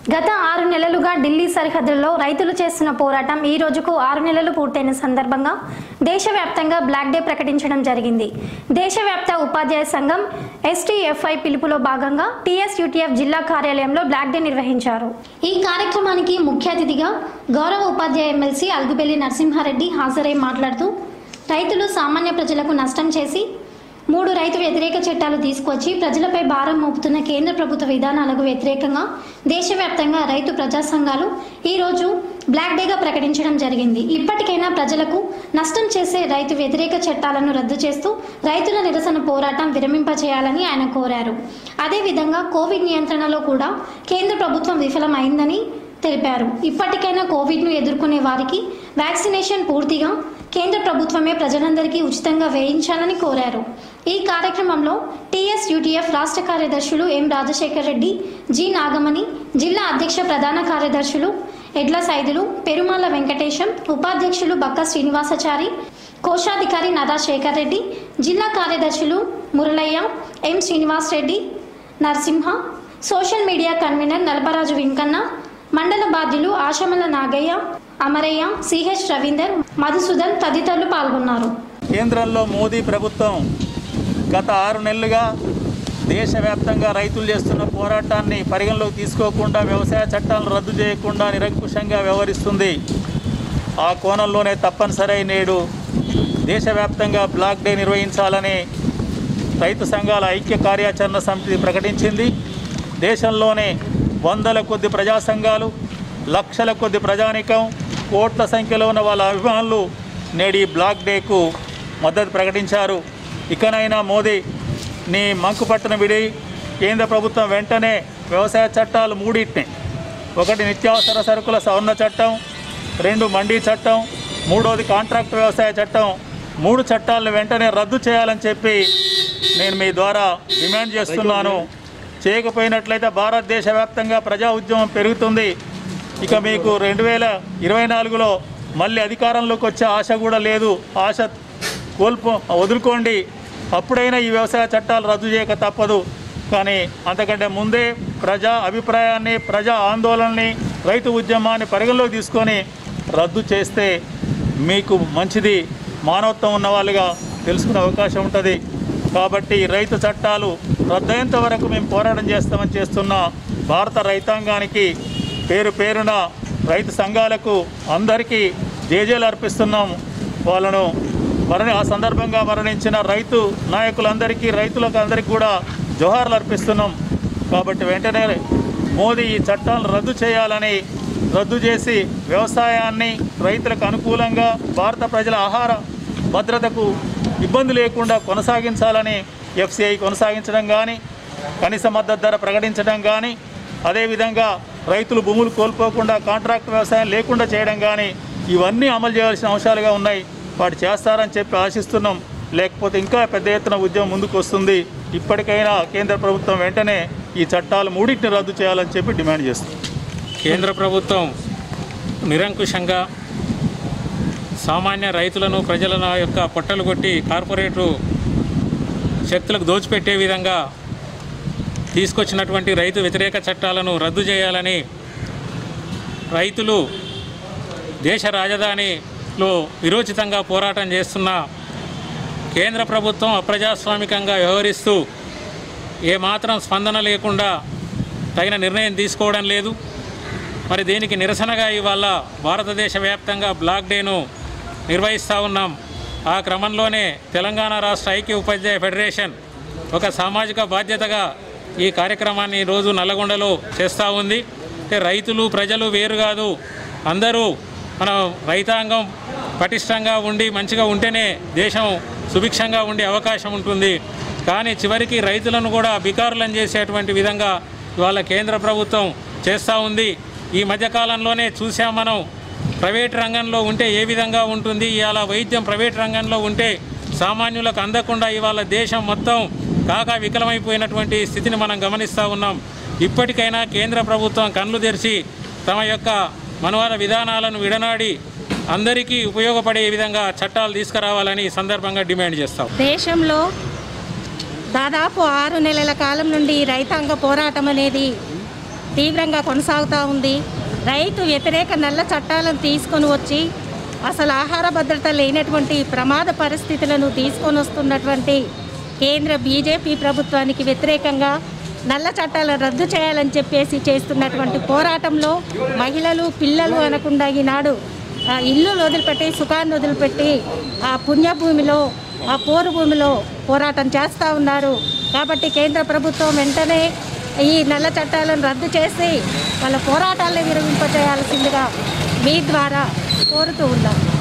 గత ఆరు నెలలుగా ఢిల్లీ సరిహద్దుల్లో రైతులు చేస్తున్న పోరాటం ఈ రోజుకు ఆరు నెలలు పూర్తయిన సందర్భంగా దేశవ్యాప్తంగా బ్లాక్ డే ప్రకటించడం జరిగింది దేశవ్యాప్త ఉపాధ్యాయ సంఘం ఎస్టీఎఫ్ఐ పిలుపులో భాగంగా టీఎస్యూటీఎఫ్ జిల్లా కార్యాలయంలో బ్లాక్ డే నిర్వహించారు ఈ కార్యక్రమానికి ముఖ్య అతిథిగా గౌరవ ఉపాధ్యాయ ఎమ్మెల్సీ అల్గుబెల్లి నరసింహారెడ్డి హాజరై మాట్లాడుతూ రైతులు సామాన్య ప్రజలకు నష్టం చేసి మూడు రైతు వ్యతిరేక చట్టాలు తీసుకొచ్చి ప్రజలపై భారం మోపుతున్న కేంద్ర ప్రభుత్వ విధానాలకు వ్యతిరేకంగా దేశవ్యాప్తంగా రైతు ప్రజా సంఘాలు ఈరోజు బ్లాక్ డేగా ప్రకటించడం జరిగింది ఇప్పటికైనా ప్రజలకు నష్టం చేసే రైతు వ్యతిరేక చట్టాలను రద్దు చేస్తూ రైతుల నిరసన పోరాటం విరమింపచేయాలని ఆయన కోరారు అదేవిధంగా కోవిడ్ నియంత్రణలో కూడా కేంద్ర ప్రభుత్వం విఫలమైందని తెలిపారు ఇప్పటికైనా కోవిడ్ను ఎదుర్కొనే వారికి వ్యాక్సినేషన్ పూర్తిగా కేంద్ర ప్రభుత్వమే ప్రజలందరికీ ఉచితంగా వేయించాలని కోరారు ఈ కార్యక్రమంలో టీఎస్ యూటీఎఫ్ రాష్ట్ర కార్యదర్శులు ఎం రాజశేఖర్ రెడ్డి జి నాగమణి జిల్లా అధ్యక్ష ప్రధాన కార్యదర్శులు ఎడ్ల సైదులు పెరుమాల వెంకటేశం ఉపాధ్యక్షులు బక్క శ్రీనివాసచారి కోశాధికారి నదా శేఖర్ రెడ్డి జిల్లా కార్యదర్శులు Muralaiah M Srinivas Reddy Narasimha social media convener Nalaparaju Venkanna మండల బాధ్యులు ఆశమల నాగయ్య అమరయ్య సిహెచ్ రవీందర్ మధుసూదన్ తదితరులు పాల్గొన్నారు కేంద్రంలో మోదీ ప్రభుత్వం గత ఆరు నెలలుగా దేశవ్యాప్తంగా రైతులు చేస్తున్న పోరాటాన్ని పరిగణలోకి తీసుకోకుండా వ్యవసాయ చట్టాలను రద్దు చేయకుండా నిరంకుశంగా వ్యవహరిస్తుంది ఆ కోణంలోనే తప్పనిసరి నేడు దేశవ్యాప్తంగా బ్లాక్ డే నిర్వహించాలని రైతు సంఘాల ఐక్య కార్యాచరణ సమితి ప్రకటించింది దేశంలోనే వందల కొద్ది ప్రజా సంఘాలు లక్షల కొద్ది ప్రజానికం కోట్ల సంఖ్యలో ఉన్న వాళ్ళ అభిమానులు నేడు ఈ బ్లాక్ డేకు మద్దతు ప్రకటించారు ఇకనైనా మోదీ నీ మంకుపట్టణ విడి కేంద్ర ప్రభుత్వం వెంటనే వ్యవసాయ చట్టాలు మూడింటిని ఒకటి నిత్యావసర సరుకుల సవరణ చట్టం రెండు మండీ చట్టం మూడోది కాంట్రాక్ట్ వ్యవసాయ చట్టం మూడు చట్టాలను వెంటనే రద్దు చేయాలని చెప్పి నేను మీ ద్వారా డిమాండ్ చేస్తున్నాను చేయకపోయినట్లయితే భారతదేశ వ్యాప్తంగా ప్రజా ఉద్యమం పెరుగుతుంది ఇక మీకు రెండు వేల ఇరవై నాలుగులో మళ్ళీ అధికారంలోకి వచ్చే ఆశ కూడా లేదు ఆశ కోల్పో వదులుకోండి అప్పుడైనా ఈ వ్యవసాయ చట్టాలు రద్దు చేయక తప్పదు కానీ అంతకంటే ముందే ప్రజా అభిప్రాయాన్ని ప్రజా ఆందోళనని రైతు ఉద్యమాన్ని పరిగణలోకి తీసుకొని రద్దు చేస్తే మీకు మంచిది మానవత్వం ఉన్న వాళ్ళుగా తెలుసుకునే అవకాశం ఉంటుంది కాబట్టి ఈ రైతు చట్టాలు రద్దయ్యేంత వరకు మేము పోరాటం చేస్తామని చేస్తున్న భారత రైతాంగానికి పేరు పేరున రైతు సంఘాలకు అందరికీ జేజేలు అర్పిస్తున్నాం వాళ్ళను మరణి ఆ సందర్భంగా మరణించిన రైతు నాయకులందరికీ రైతులకు అందరికీ కూడా జోహార్లు అర్పిస్తున్నాం కాబట్టి వెంటనే మోదీ ఈ చట్టాలను రద్దు చేయాలని రద్దు చేసి వ్యవసాయాన్ని రైతులకు అనుకూలంగా భారత ప్రజల ఆహార భద్రతకు ఇబ్బంది లేకుండా కొనసాగించాలని ఎఫ్సిఐ కొనసాగించడం కానీ కనీస మద్దతు ధర ప్రకటించడం కానీ అదేవిధంగా రైతులు భూములు కోల్పోకుండా కాంట్రాక్ట్ వ్యవసాయం లేకుండా చేయడం కానీ ఇవన్నీ అమలు చేయాల్సిన అంశాలుగా ఉన్నాయి వాటి చేస్తారని చెప్పి ఆశిస్తున్నాం లేకపోతే ఇంకా పెద్ద ఎత్తున ఉద్యమం ముందుకు వస్తుంది ఇప్పటికైనా కేంద్ర ప్రభుత్వం వెంటనే ఈ చట్టాలు మూడింటిని రద్దు చేయాలని చెప్పి డిమాండ్ చేస్తుంది కేంద్ర ప్రభుత్వం నిరంకుశంగా సామాన్య రైతులను ప్రజలను యొక్క పొట్టలు కొట్టి కార్పొరేటు శక్తులకు దోచిపెట్టే విధంగా తీసుకొచ్చినటువంటి రైతు వ్యతిరేక చట్టాలను రద్దు చేయాలని రైతులు దేశ రాజధానిలో విరోచితంగా పోరాటం చేస్తున్న కేంద్ర ప్రభుత్వం అప్రజాస్వామికంగా వ్యవహరిస్తూ ఏమాత్రం స్పందన లేకుండా తగిన నిర్ణయం తీసుకోవడం లేదు మరి దీనికి నిరసనగా ఇవాళ భారతదేశ వ్యాప్తంగా బ్లాక్ డేను నిర్వహిస్తూ ఉన్నాం ఆ క్రమంలోనే తెలంగాణ రాష్ట్ర ఐక్య ఉపాధ్యాయ ఫెడరేషన్ ఒక సామాజిక బాధ్యతగా ఈ కార్యక్రమాన్ని రోజు నల్లగొండలో చేస్తూ ఉంది అంటే రైతులు ప్రజలు వేరు కాదు అందరూ మన రైతాంగం పటిష్టంగా ఉండి మంచిగా ఉంటేనే దేశం సుభిక్షంగా ఉండే అవకాశం ఉంటుంది కానీ చివరికి రైతులను కూడా బికారులను చేసేటువంటి విధంగా ఇవాళ కేంద్ర ప్రభుత్వం చేస్తూ ఉంది ఈ మధ్యకాలంలోనే చూసాం మనం ప్రైవేట్ రంగంలో ఉంటే ఏ విధంగా ఉంటుంది ఇవాళ వైద్యం ప్రైవేట్ రంగంలో ఉంటే సామాన్యులకు అందకుండా ఇవాళ దేశం మొత్తం కాక వికలమైపోయినటువంటి స్థితిని మనం గమనిస్తూ ఉన్నాం ఇప్పటికైనా కేంద్ర ప్రభుత్వం కళ్ళు తెరిచి తమ యొక్క మనవాద విధానాలను విడనాడి అందరికీ ఉపయోగపడే విధంగా చట్టాలు తీసుకురావాలని ఈ సందర్భంగా డిమాండ్ చేస్తాం దేశంలో దాదాపు ఆరు నెలల కాలం నుండి రైతాంగ పోరాటం అనేది తీవ్రంగా కొనసాగుతూ ఉంది రైతు వ్యతిరేక నల్ల చట్టాలను తీసుకొని వచ్చి అసలు ఆహార భద్రత లేనటువంటి ప్రమాద పరిస్థితులను తీసుకొని వస్తున్నటువంటి కేంద్ర బీజేపీ ప్రభుత్వానికి వ్యతిరేకంగా నల్ల చట్టాలను రద్దు చేయాలని చెప్పేసి చేస్తున్నటువంటి పోరాటంలో మహిళలు పిల్లలు అనకుండా ఈనాడు ఆ ఇల్లు వదిలిపెట్టి సుఖాన్ని వదిలిపెట్టి ఆ పుణ్యభూమిలో ఆ పోరు భూమిలో పోరాటం చేస్తూ ఉన్నారు కాబట్టి కేంద్ర ప్రభుత్వం వెంటనే ఈ నల్ల చట్టాలను రద్దు చేసి వాళ్ళ పోరాటాలను విరమింపజేయాల్సిందిగా మీ ద్వారా కోరుతూ ఉన్నాం